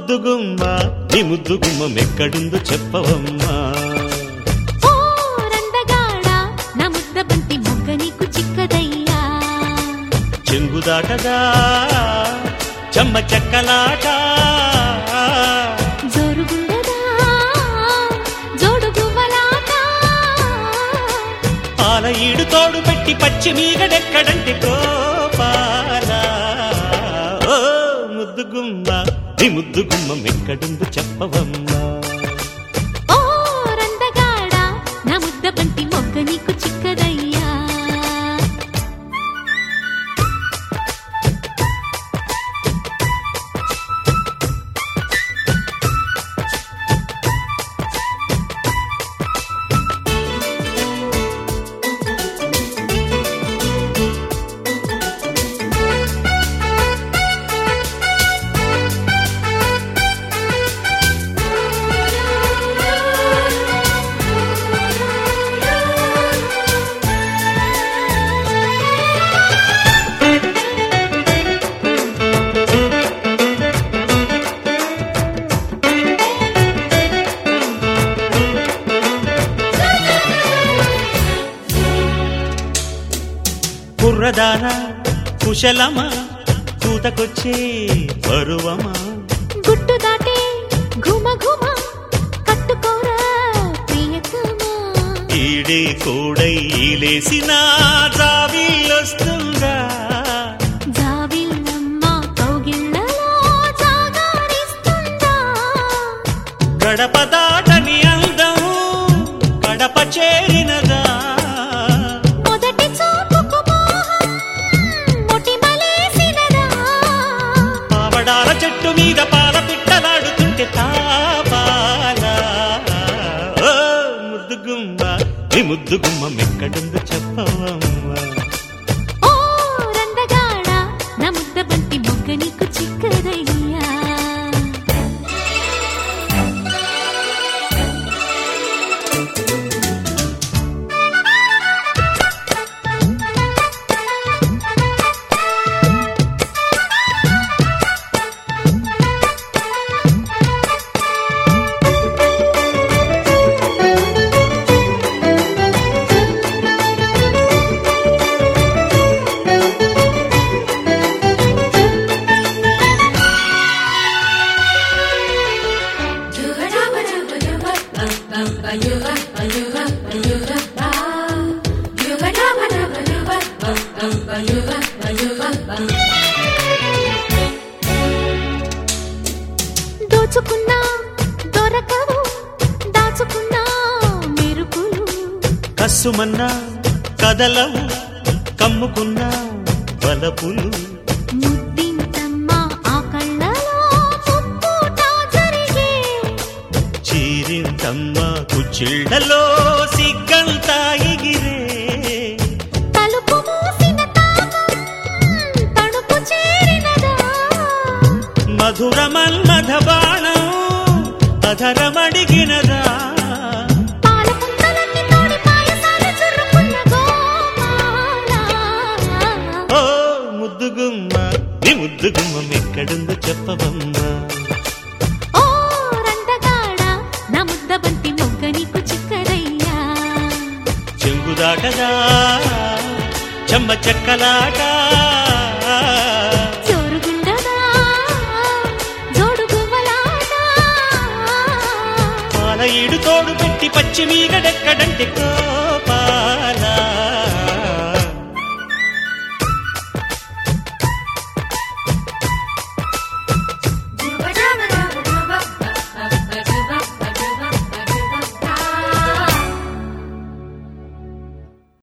ముద్దుగుమ్మ నీ ముద్దుగుమ్మ మెక్కడుందో చెప్పవమ్మా ఓ రందగాడ నా ముద్ద బంతి మొగ్గ నీకు చిక్కదయ్యా చెంగుదాటదా చెమ్మ చెక్కలాట జోరుగుండదా జోడు గువ్వలాట పాల ఈడు తోడు పెట్టి పచ్చి మీగడెక్కడంటే గోపాల ఓ ముద్దుగుమ్మ నీ ముద్దుగుమ్మ మెక్కడుందో చెప్పవమ్మా ఓ రందగాడ నా ముద్ద బంతి మొగ్గ నీకు చిక్కదయ్యా కుర్రదాన కుశలమా కూతకొచ్చే పరువమా గుట్టు దాటే ఘుమ ఘుమ కట్టుకోరా ప్రియతమా ఈడే కోడై లేసిన జాబిల్లొస్తుందా జాబిల్లమ్మ కౌగిళ్ళలో జాగారిస్తుందా గడప దాటని అందం గడప చేరినదా మొదటి చూపుకు మోహం మొటిమలేసినదా పావడాల చెట్టు మీద పాల పిట్టలాడుతుంటే తాపాల ఓ ముద్దుగుమ్మ నీ ముద్దుగుమ్మ మెక్కడుందో చెప్పవమ్మా ఓ రందగాడ నా ముద్ద బంతి మొగ్గ నీకు చిక్కదయ్యా దోచుకున్నా దొరకవు దాచుకున్నా మెరుపులు కస్సుమన్నా కదలవు కమ్ముకున్నా బలపులు ముద్దింతమ్మ ఆ కళ్ళలో ముప్పుట జరిగే చీరింతమ్మ కుచ్చిళ్ళలో సిగ్గంతా ఎగిరే తలుపు మూసిన తాపం తణుపు చేరినదా మధుర మన్మథ బాణం అధరమడిగినదా పాల పుంతలన్నీ తోడి పాయసాలు చుర్రుకున్న గోపాల ఓ ముద్దుగుమ్మ నీ ముద్దుగుమ్మ ఎక్కడుందో చెప్పవమ్మా ఓ రందగాడ నా ముద్ద బంతి మొగ్గ నీకు చిక్కదయ్యా చెంగుదాటదా చెమ్మ చెక్కలాట జోరుగుండదా జోడు గువ్వలాట పాల ఈడు తోడు పెట్టి పచ్చి మీగడెక్కడంటే కోపా